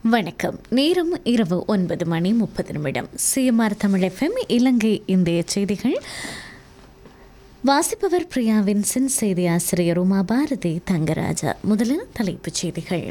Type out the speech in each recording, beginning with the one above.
வணக்கம் நேரம் இரவு ஒன்பது மணி முப்பது நிமிடம் சிஎம்ஆர் தமிழ் எஃப்எம் இலங்கை இந்திய செய்திகள் வாசிப்பவர் பிரியாவின் சின் செய்தி ஆசிரியர் உமா பாரதி தங்கராஜா முதலில் தலைப்புச் செய்திகள்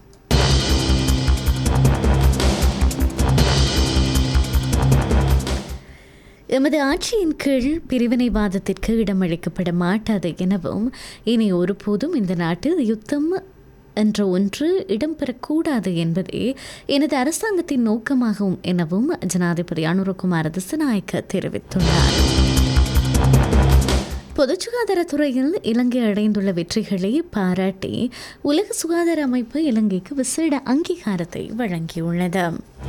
எமது ஆட்சியின் கீழ் பிரிவினைவாதத்திற்கு இடமளிக்கப்பட மாட்டாது எனவும் இனி ஒருபோதும் இந்த நாட்டில் யுத்தம் என்ற ஒன்று இடம்பெறக்கூடாது என்பதே எனது அரசாங்கத்தின் நோக்கமாகும் எனவும் ஜனாதிபதி அனுரகுமார திசநாயக்க தெரிவித்துள்ளார் பொது சுகாதாரத்துறையில் இலங்கை அடைந்துள்ள வெற்றிகளை பாராட்டி உலக சுகாதார அமைப்பு இலங்கைக்கு விசேட அங்கீகாரத்தை வழங்கியுள்ளது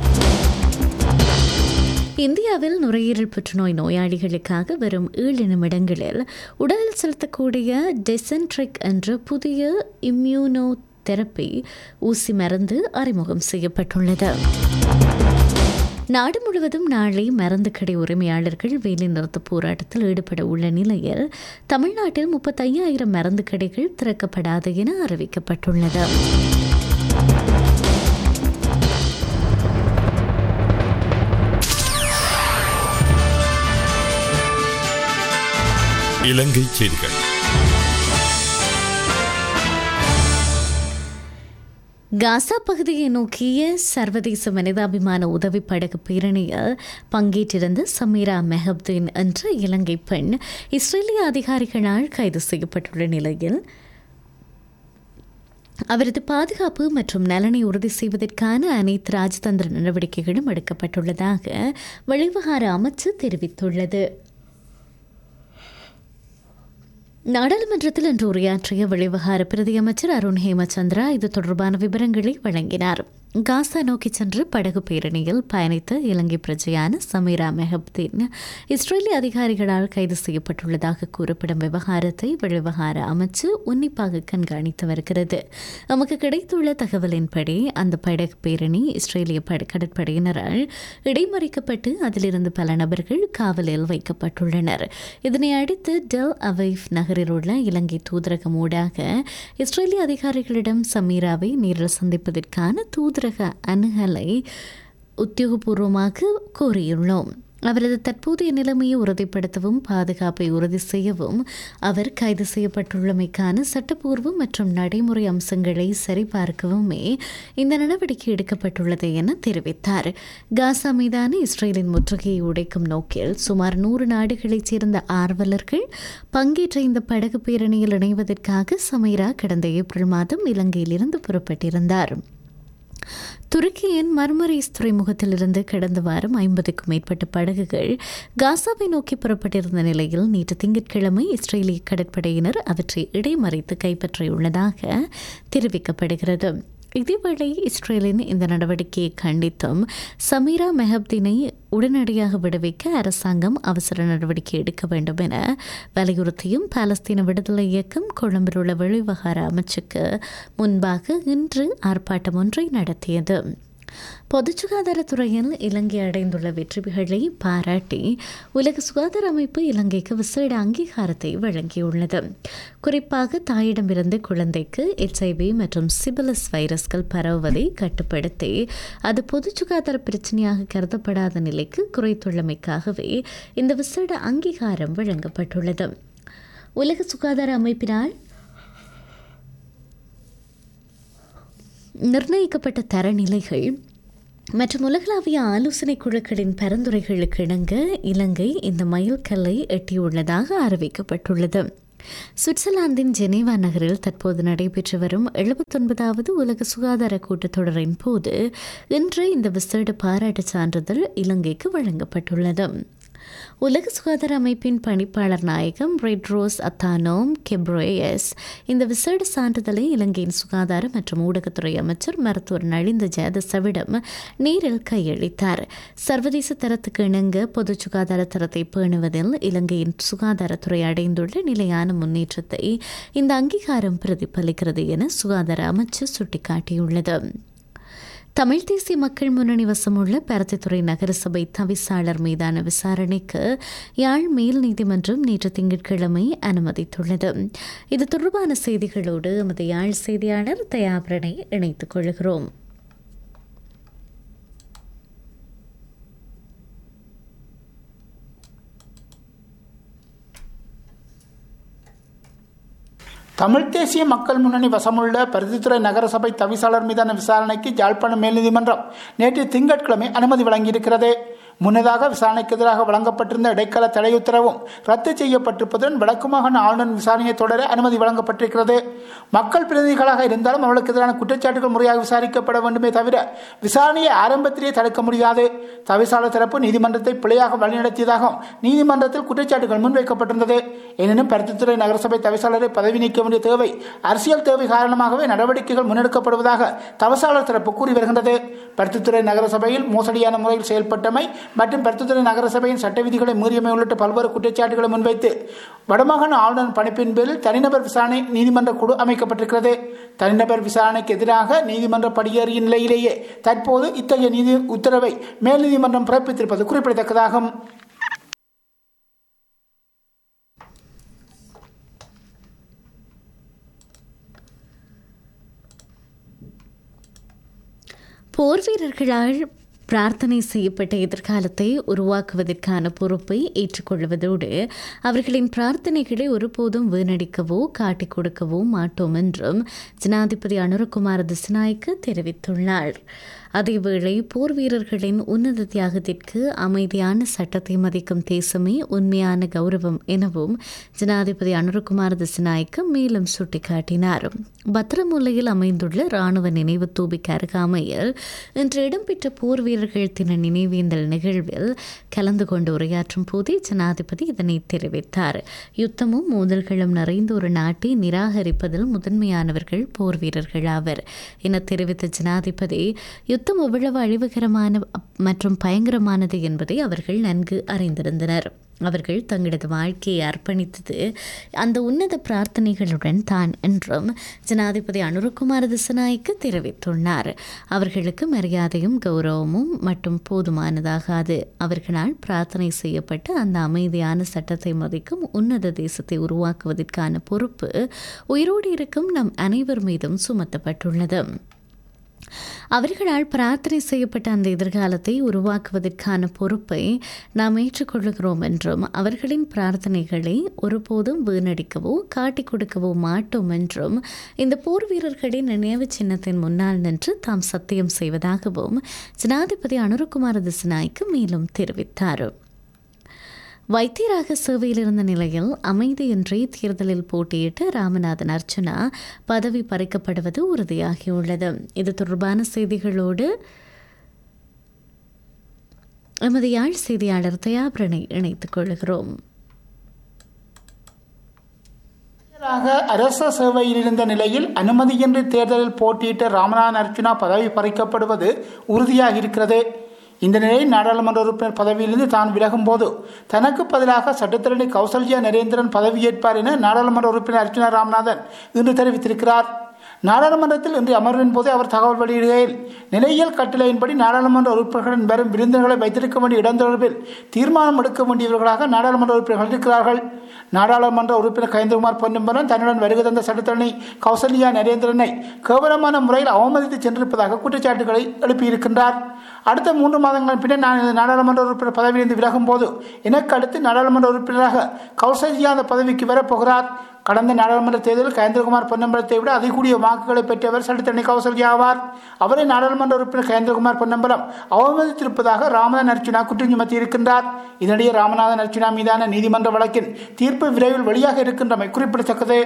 இந்தியாவில் நுரையீரல் புற்றுநோய் நோயாளிகளுக்காக வரும் ஏழு நிமிடங்களில் உடலில் செலுத்தக்கூடிய டெசன்ட்ரிக் என்ற புதிய இம்யூனோ தெரப்பி ஊசி மருந்து அறிமுகம் செய்யப்பட்டுள்ளது நாடு முழுவதும் நாளை மருந்து கடை உரிமையாளர்கள் வேலை நிறுத்த போராட்டத்தில் ஈடுபட உள்ள நிலையில் தமிழ்நாட்டில் முப்பத்தையாயிரம் மருந்து கடைகள் திறக்கப்படாது என அறிவிக்கப்பட்டுள்ளது இலங்கை செய்திகள் காசா பகுதியை நோக்கிய சர்வதேச மனிதாபிமான உதவி படகு பேரணியில் பங்கேற்றிருந்த சமீரா மெஹப்தீன் என்ற இலங்கை பெண் இஸ்ரேலிய அதிகாரிகளால் கைது செய்யப்பட்டுள்ள நிலையில் அவரது பாதுகாப்பு மற்றும் நலனை உறுதி செய்வதற்கான அனைத்து ராஜதந்திர நடவடிக்கைகளும் எடுக்கப்பட்டுள்ளதாக வெளிவிவகார அமைச்சு தெரிவித்துள்ளது நாடாளுமன்றத்தில் இன்று உரையாற்றிய வெளிவிவகார பிரதியமைச்சர் அருண் ஹேமச்சந்திரா இது தொடர்பான விவரங்களை வழங்கினார் காசா நோக்கி சென்று படகு பேரணியில் பயணித்த இலங்கை பிரஜையான சமீரா மெஹப்தீன் இஸ்ரேலிய அதிகாரிகளால் கைது செய்யப்பட்டுள்ளதாக கூறப்படும் விவகாரத்தை வெளிவிவகார அமைச்சு உன்னிப்பாக கண்காணித்து வருகிறது நமக்கு கிடைத்துள்ள தகவலின்படி அந்த படகு பேரணி இஸ்ரேலிய பட- கடற்படையினரால் இடைமறிக்கப்பட்டு அதிலிருந்து பல நபர்கள் காவலில் வைக்கப்பட்டுள்ளனர் இதனை அடுத்து டெல் அவைஃப் நகரில் உள்ள இலங்கை தூதரகம் ஊடாக இஸ்ரேலிய அதிகாரிகளிடம் சமீராவை நேரில் சந்திப்பதற்கான தூதரக அணுகலை உத்தியோகபூர்வமாக கோரியுள்ளோம் அவரது தற்போதைய நிலைமையை உறுதிப்படுத்தவும் பாதுகாப்பை உறுதி செய்யவும் அவர் கைது செய்யப்பட்டுள்ளமைக்கான சட்டப்பூர்வ மற்றும் நடைமுறை அம்சங்களை சரிபார்க்கவுமே இந்த நடவடிக்கை எடுக்கப்பட்டுள்ளது என தெரிவித்தார் காசா மீதான இஸ்ரேலின் முற்றுகையை உடைக்கும் நோக்கில் சுமார் நூறு நாடுகளைச் சேர்ந்த ஆர்வலர்கள் பங்கேற்ற இந்த படகு பேரணியில் இணைவதற்காக சமைரா கடந்த ஏப்ரல் மாதம் இலங்கையிலிருந்து புறப்பட்டிருந்தார் துருக்கியின் மர்மரீஸ் துறைமுகத்திலிருந்து கடந்த வாரம் ஐம்பதுக்கும் மேற்பட்ட படகுகள் காசாவை நோக்கி புறப்பட்டிருந்த நிலையில் நேற்று திங்கட்கிழமை இஸ்ரேலிய கடற்படையினர் அவற்றை இடைமறித்து கைப்பற்றியுள்ளதாக தெரிவிக்கப்படுகிறது இதேவேளை இஸ்ரேலின் இந்த நடவடிக்கையை கண்டித்தும் சமீரா மெஹப்தீனை உடனடியாக விடுவிக்க அரசாங்கம் அவசர நடவடிக்கை எடுக்க வேண்டும் என வலியுறுத்தியும் பாலஸ்தீன விடுதலை இயக்கம் கொழும்பில் உள்ள வெளிவிவகார அமைச்சுக்கு முன்பாக இன்று ஆர்ப்பாட்டம் ஒன்றை நடத்தியது பொது சுகாதாரத்துறையில் இலங்கை அடைந்துள்ள வெற்றிகளை பாராட்டி உலக சுகாதார அமைப்பு இலங்கைக்கு விசேட அங்கீகாரத்தை வழங்கியுள்ளது குறிப்பாக தாயிடமிருந்து குழந்தைக்கு எச்ஐவி மற்றும் சிபிலஸ் வைரஸ்கள் பரவுவதை கட்டுப்படுத்தி அது பொது சுகாதார பிரச்சனையாக கருதப்படாத நிலைக்கு குறைத்துள்ளமைக்காகவே இந்த விசேட அங்கீகாரம் வழங்கப்பட்டுள்ளது உலக சுகாதார அமைப்பினால் நிர்ணயிக்கப்பட்ட தரநிலைகள் மற்றும் உலகளாவிய ஆலோசனை குழுக்களின் பரிந்துரைகளுக்கு இணங்க இலங்கை இந்த மைல்கல்லை எட்டியுள்ளதாக அறிவிக்கப்பட்டுள்ளது சுவிட்சர்லாந்தின் ஜெனீவா நகரில் தற்போது நடைபெற்று வரும் எழுபத்தொன்பதாவது உலக சுகாதார கூட்டத்தொடரின் போது இன்று இந்த விசேட பாராட்டுச் சான்றிதழ் இலங்கைக்கு வழங்கப்பட்டுள்ளது உலக சுகாதார அமைப்பின் பணிப்பாளர் நாயகம் ரெட் ரோஸ் அத்தானோம் கெப்ரோயஸ் இந்த விசேட சான்றிதழை இலங்கையின் சுகாதார மற்றும் ஊடகத்துறை அமைச்சர் மருத்துவர் நலிந்த ஜெயதசவிடம் நேரில் கையளித்தார் சர்வதேச தரத்துக்கு இணங்க பொது சுகாதார தரத்தை பேணுவதில் இலங்கையின் சுகாதாரத்துறை அடைந்துள்ள நிலையான முன்னேற்றத்தை இந்த அங்கீகாரம் பிரதிபலிக்கிறது என சுகாதார அமைச்சு சுட்டிக்காட்டியுள்ளது தமிழ் தேசிய மக்கள் முன்னணி வசமுள்ள பருத்தித்துறை நகரசபை தவிசாளர் மீதான விசாரணைக்கு யாழ் மேல் நீதிமன்றம் நேற்று திங்கட்கிழமை அனுமதித்துள்ளது இது தொடர்பான செய்திகளோடு எமது யாழ் செய்தியாளர் தயாபரனை இணைத்துக் கொள்கிறோம் தமிழ் தேசிய மக்கள் முன்னணி வசமுள்ள பருத்தித்துறை நகரசபை தவிசாளர் மீதான விசாரணைக்கு யாழ்ப்பாணம் மேல்நீதிமன்றம் நேற்று திங்கட்கிழமை அனுமதி வழங்கியிருக்கிறது முன்னதாக விசாரணைக்கு எதிராக வழங்கப்பட்டிருந்த இடைக்கால தடை உத்தரவும் ரத்து செய்யப்பட்டிருப்பதுடன் வடக்கு மாகாண ஆளுநர் விசாரணையை தொடர அனுமதி வழங்கப்பட்டிருக்கிறது மக்கள் பிரதிநிதிகளாக இருந்தாலும் அவர்களுக்கு எதிரான குற்றச்சாட்டுகள் முறையாக விசாரிக்கப்பட வேண்டுமே தவிர விசாரணையை ஆரம்பத்திலேயே தடுக்க முடியாது தவிசாளர் தரப்பு நீதிமன்றத்தை பிழையாக வழிநடத்தியதாகவும் நீதிமன்றத்தில் குற்றச்சாட்டுகள் முன்வைக்கப்பட்டிருந்தது எனினும் பருத்தித்துறை நகரசபை தவிசாளரை பதவி நீக்க வேண்டிய தேவை அரசியல் தேவை காரணமாகவே நடவடிக்கைகள் முன்னெடுக்கப்படுவதாக தவசாளர் தரப்பு கூறி வருகின்றது பருத்தித்துறை நகரசபையில் மோசடியான முறையில் செயல்பட்டமை மற்றும் பருத்தித்துறை நகரசபையின் சட்ட விதிகளை மீறியமை உள்ளிட்ட பல்வேறு குற்றச்சாட்டுகளை முன்வைத்து வடமாகாண ஆளுநர் பணிப்பின் பேரில் தனிநபர் விசாரணை நீதிமன்ற குழு அமைக்கப்பட்டிருக்கிறது தனிநபர் விசாரணைக்கு எதிராக நீதிமன்ற படியேறிய நிலையிலேயே தற்போது இத்தகைய நீதி உத்தரவை மேல் நீதிமன்றம் பிறப்பித்திருப்பது குறிப்பிடத்தக்கதாகும் போர் வீரர்களால் பிரார்த்தனை செய்யப்பட்ட எதிர்காலத்தை உருவாக்குவதற்கான பொறுப்பை ஏற்றுக்கொள்வதோடு அவர்களின் பிரார்த்தனைகளை ஒருபோதும் வீணடிக்கவோ காட்டிக் கொடுக்கவோ மாட்டோம் என்றும் ஜனாதிபதி அனுரகுமார திசநாயக்கு தெரிவித்துள்ளார் அதேவேளை போர் வீரர்களின் உன்னத தியாகத்திற்கு அமைதியான சட்டத்தை மதிக்கும் தேசமே உண்மையான கௌரவம் எனவும் ஜனாதிபதி அனுரகுமார திசநாயக்கு மேலும் சுட்டிக்காட்டினார் பத்திரமுல்லையில் அமைந்துள்ள இராணுவ நினைவு தூபிக்கு அருகாமையில் இன்று இடம்பெற்ற போர் வீரர்கள் தின நினைவேந்தல் நிகழ்வில் கலந்து கொண்டு உரையாற்றும் போதே ஜனாதிபதி இதனை தெரிவித்தார் யுத்தமும் மோதல்களும் நிறைந்த ஒரு நாட்டை நிராகரிப்பதில் முதன்மையானவர்கள் போர் வீரர்கள் ஆவர் என தெரிவித்த ஜனாதிபதி யுத்தம் எவ்வளவு அழிவுகரமான மற்றும் பயங்கரமானது என்பதை அவர்கள் நன்கு அறிந்திருந்தனர் அவர்கள் தங்களது வாழ்க்கையை அர்ப்பணித்தது அந்த உன்னத பிரார்த்தனைகளுடன் தான் என்றும் ஜனாதிபதி அனுரகுமார திசநாய்க்கு தெரிவித்துள்ளார் அவர்களுக்கு மரியாதையும் கௌரவமும் மட்டும் போதுமானதாகாது அவர்களால் பிரார்த்தனை செய்யப்பட்டு அந்த அமைதியான சட்டத்தை மதிக்கும் உன்னத தேசத்தை உருவாக்குவதற்கான பொறுப்பு உயிரோடு இருக்கும் நம் அனைவர் மீதும் சுமத்தப்பட்டுள்ளது அவர்களால் பிரார்த்தனை செய்யப்பட்ட அந்த எதிர்காலத்தை உருவாக்குவதற்கான பொறுப்பை நாம் ஏற்றுக்கொள்கிறோம் என்றும் அவர்களின் பிரார்த்தனைகளை ஒருபோதும் வீணடிக்கவோ காட்டிக் கொடுக்கவோ மாட்டோம் என்றும் இந்த போர் வீரர்களின் நினைவு சின்னத்தின் முன்னால் நின்று தாம் சத்தியம் செய்வதாகவும் ஜனாதிபதி அனுரகுமார திசநாய்க்கு மேலும் தெரிவித்தார் வைத்தியராக சேவையில் இருந்த நிலையில் அமைதியின்றி தேர்தலில் போட்டியிட்டு ராமநாதன் அர்ச்சனா பதவி பறிக்கப்படுவது உறுதியாகியுள்ளது இது தொடர்பான செய்திகளோடு எமது யாழ் செய்தியாளர் தயாபரனை இணைத்துக் கொள்கிறோம் அரச சேவையில் இருந்த நிலையில் அனுமதியின்றி தேர்தலில் போட்டியிட்ட ராமநாதன் அர்ச்சுனா பதவி பறிக்கப்படுவது உறுதியாக இருக்கிறது இந்த நிலையில் நாடாளுமன்ற உறுப்பினர் பதவியிலிருந்து தான் விலகும் போது தனக்கு பதிலாக சட்டத்திரணி கௌசல்யா நரேந்திரன் பதவியேற்பார் என நாடாளுமன்ற உறுப்பினர் அர்ச்சுனா ராமநாதன் இன்று தெரிவித்திருக்கிறார் நாடாளுமன்றத்தில் இன்று அமர்வின் போது அவர் தகவல் வெளியிடுகையில் நிலையியல் கட்டளையின்படி நாடாளுமன்ற உறுப்பினர்களின் பெறும் விருந்தினர்களை வைத்திருக்க வேண்டிய இடம் தொடர்பில் தீர்மானம் எடுக்க வேண்டியவர்களாக நாடாளுமன்ற உறுப்பினர்கள் இருக்கிறார்கள் நாடாளுமன்ற உறுப்பினர் கயந்திரகுமார் பொன்னம்பலன் தன்னுடன் வருகை தந்த சட்டத்தரணி கௌசல்யா நரேந்திரனை கேவலமான முறையில் அவமதித்து சென்றிருப்பதாக குற்றச்சாட்டுகளை எழுப்பியிருக்கின்றார் அடுத்த மூன்று மாதங்களின் பின்னர் நான் இந்த நாடாளுமன்ற உறுப்பினர் பதவியிலிருந்து விலகும் போது எனக்கு அடுத்து நாடாளுமன்ற உறுப்பினராக கௌசல்யா அந்த பதவிக்கு வரப்போகிறார் கடந்த நாடாளுமன்ற தேர்தலில் கயேந்திரகுமார் பொன்னம்பலத்தை விட அதிகூடிய வாக்குகளை பெற்றவர் சட்டத்தரணி கௌசல்யா ஆவார் அவரை நாடாளுமன்ற உறுப்பினர் கயேந்திரகுமார் பொன்னம்பலம் அவமதித்திருப்பதாக ராமநாதன் அர்ச்சுனா குற்றம் சுமத்தியிருக்கின்றார் இதனிடையே ராமநாதன் அர்ச்சுனா மீதான நீதிமன்ற வழக்கின் தீர்ப்பு விரைவில் வெளியாக இருக்கின்றமை குறிப்பிடத்தக்கது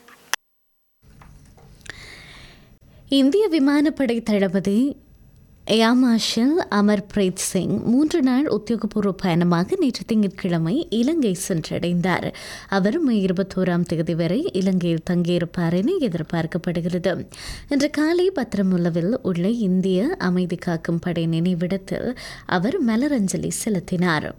இந்திய விமானப்படை தளபதி ஏர் மார்ஷல் அமர்பிரீத் சிங் மூன்று நாள் உத்தியோகபூர்வ பயணமாக நேற்று திங்கட்கிழமை இலங்கை சென்றடைந்தார் அவர் மே இருபத்தோராம் தேதி வரை இலங்கையில் தங்கியிருப்பார் என எதிர்பார்க்கப்படுகிறது இன்று காலை பத்திரமுல்லவில் உள்ள இந்திய அமைதி காக்கும் படை நினைவிடத்தில் அவர் மலரஞ்சலி செலுத்தினார்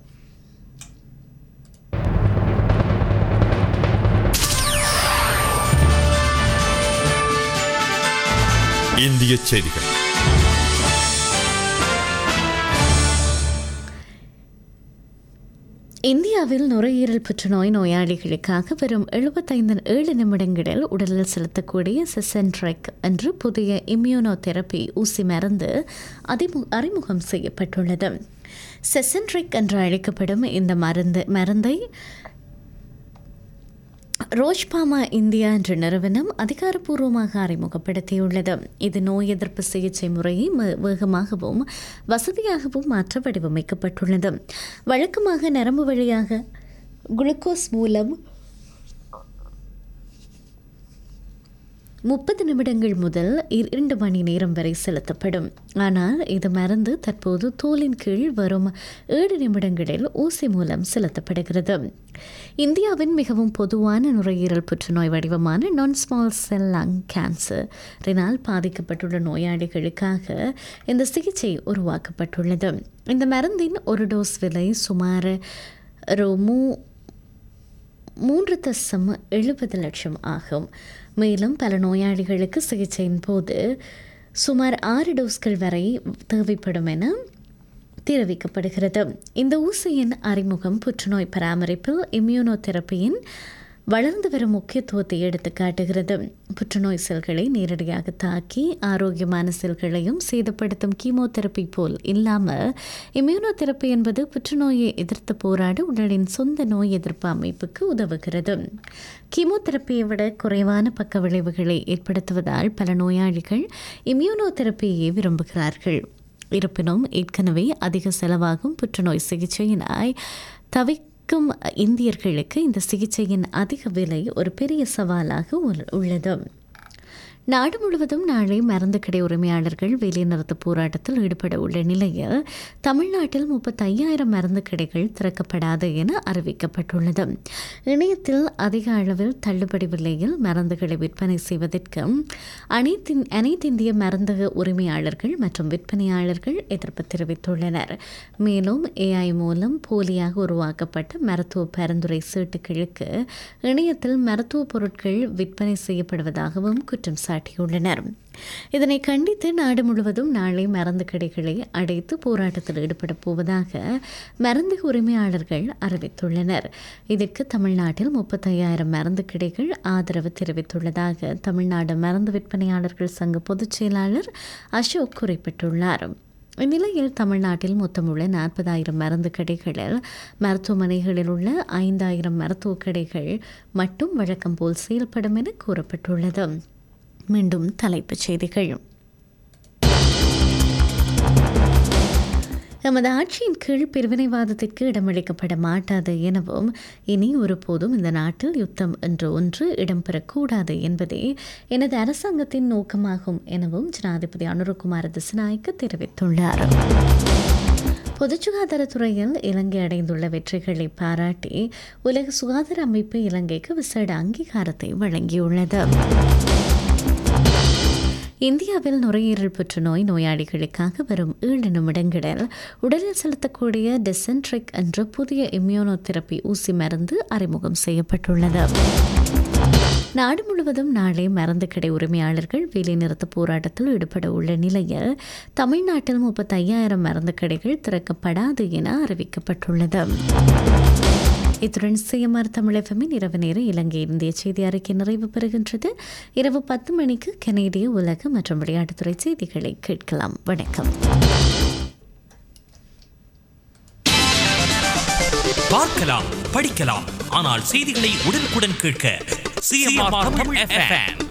இந்திய செய்திகள் இந்தியாவில் நுரையீரல் புற்றுநோய் நோயாளிகளுக்காக வெறும் எழுபத்தைந்து ஏழு நிமிடங்களில் உடலில் செலுத்தக்கூடிய செசன்ட்ரெக் என்று புதிய இம்யூனோ தெரப்பி ஊசி மருந்து அதிமு அறிமுகம் செய்யப்பட்டுள்ளது செசன்ட்ரிக் என்று அழைக்கப்படும் இந்த மருந்து மருந்தை ரோஷ்பாமா இந்தியா என்ற நிறுவனம் அதிகாரப்பூர்வமாக அறிமுகப்படுத்தியுள்ளது இது நோய் எதிர்ப்பு சிகிச்சை முறையை ம- வேகமாகவும் வசதியாகவும் மாற்ற வடிவமைக்கப்பட்டுள்ளது வழக்கமாக நரம்பு வழியாக குளுக்கோஸ் மூலம் முப்பது நிமிடங்கள் முதல் இரண்டு மணி நேரம் வரை செலுத்தப்படும் ஆனால் இது மருந்து தற்போது தோலின் கீழ் வரும் ஏழு நிமிடங்களில் ஊசி மூலம் செலுத்தப்படுகிறது இந்தியாவின் மிகவும் பொதுவான நுரையீரல் புற்றுநோய் வடிவமான நான் ஸ்மால் செல் லங் கேன்சரினால் பாதிக்கப்பட்டுள்ள நோயாளிகளுக்காக இந்த சிகிச்சை உருவாக்கப்பட்டுள்ளது இந்த மருந்தின் ஒரு டோஸ் விலை சுமார் ரூ மூ மூன்று தசம் எழுபது லட்சம் ஆகும் மேலும் பல நோயாளிகளுக்கு சிகிச்சையின் போது சுமார் ஆறு டோஸ்கள் வரை தேவைப்படும் என தெரிவிக்கப்படுகிறது இந்த ஊசியின் அறிமுகம் புற்றுநோய் பராமரிப்பில் இம்யூனோதெரப்பியின் வளர்ந்து வரும் முக்கியத்துவத்தை எடுத்து காட்டுகிறது புற்றுநோய் செல்களை நேரடியாக தாக்கி ஆரோக்கியமான செல்களையும் சேதப்படுத்தும் கீமோதெரப்பி போல் இல்லாமல் இம்யூனோதெரப்பி என்பது புற்றுநோயை எதிர்த்து போராட உடலின் சொந்த நோய் எதிர்ப்பு அமைப்புக்கு உதவுகிறது கீமோதெரப்பியை விட குறைவான பக்க விளைவுகளை ஏற்படுத்துவதால் பல நோயாளிகள் இம்யூனோதெரப்பியை விரும்புகிறார்கள் இருப்பினும் ஏற்கனவே அதிக செலவாகும் புற்றுநோய் சிகிச்சையினாய் தவிக்கும் இந்தியர்களுக்கு இந்த சிகிச்சையின் அதிக விலை ஒரு பெரிய சவாலாக உள்- உள்ளது நாடு முழுவதும் நாளை மருந்து கடை உரிமையாளர்கள் வேலைநிறுத்த போராட்டத்தில் ஈடுபட உள்ள நிலையில் தமிழ்நாட்டில் முப்பத்தையாயிரம் மருந்து கடைகள் திறக்கப்படாது என அறிவிக்கப்பட்டுள்ளது இணையத்தில் அதிக அளவில் தள்ளுபடி விலையில் மருந்துகளை விற்பனை செய்வதற்கு அனைத்தின் அனைத்திந்திய மருந்து உரிமையாளர்கள் மற்றும் விற்பனையாளர்கள் எதிர்ப்பு தெரிவித்துள்ளனர் மேலும் ஏஐ மூலம் போலியாக உருவாக்கப்பட்ட மருத்துவ பரிந்துரை சீட்டுகளுக்கு இணையத்தில் மருத்துவ பொருட்கள் விற்பனை செய்யப்படுவதாகவும் குற்றம் சாட்டியுள்ளனர் இதனை கண்டித்து நாடு முழுவதும் நாளை மருந்து கடைகளை அடைத்து போராட்டத்தில் ஈடுபட போவதாக மருந்து உரிமையாளர்கள் அறிவித்துள்ளனர் இதற்கு தமிழ்நாட்டில் முப்பத்தையாயிரம் மருந்து கடைகள் ஆதரவு தெரிவித்துள்ளதாக தமிழ்நாடு மருந்து விற்பனையாளர்கள் சங்க பொதுச் செயலாளர் அசோக் குறிப்பிட்டுள்ளார் இந்நிலையில் தமிழ்நாட்டில் மொத்தமுள்ள நாற்பதாயிரம் மருந்து கடைகளில் மருத்துவமனைகளில் உள்ள ஐந்தாயிரம் மருத்துவ கடைகள் மட்டும் வழக்கம் போல் செயல்படும் என கூறப்பட்டுள்ளது மீண்டும் தலைப்புச் செய்திகள் எமது ஆட்சியின் கீழ் பிரிவினைவாதத்திற்கு இடமளிக்கப்பட மாட்டாது எனவும் இனி ஒருபோதும் இந்த நாட்டில் யுத்தம் என்ற ஒன்று இடம்பெறக்கூடாது என்பதே எனது அரசாங்கத்தின் நோக்கமாகும் எனவும் ஜனாதிபதி அனுரகுமார திசநாயக்க தெரிவித்துள்ளார் பொது சுகாதாரத்துறையில் இலங்கை அடைந்துள்ள வெற்றிகளை பாராட்டி உலக சுகாதார அமைப்பு இலங்கைக்கு விசேட அங்கீகாரத்தை வழங்கியுள்ளது இந்தியாவில் நுரையீரல் புற்றுநோய் நோயாளிகளுக்காக வரும் ஏழு நிமிடங்களில் உடலில் செலுத்தக்கூடிய டெசென்ட்ரிக் என்ற புதிய இம்யூனோதெரப்பி ஊசி மருந்து அறிமுகம் செய்யப்பட்டுள்ளது நாடு முழுவதும் நாளை மருந்து கடை உரிமையாளர்கள் வேலைநிறுத்த போராட்டத்தில் ஈடுபட உள்ள நிலையில் தமிழ்நாட்டில் முப்பத்தையாயிரம் மருந்து கடைகள் திறக்கப்படாது என அறிவிக்கப்பட்டுள்ளது இத்துடன் சிஎம்ஆர் தமிழகமின் இரவு நேர இலங்கை இந்திய செய்தி அறிக்கை நிறைவு பெறுகின்றது இரவு பத்து மணிக்கு கனேடிய உலக மற்றும் விளையாட்டுத்துறை செய்திகளை கேட்கலாம் வணக்கம் பார்க்கலாம் படிக்கலாம் ஆனால் செய்திகளை உடனுக்குடன் கேட்க சிஎம்ஆர் தமிழ் எஃப்எம்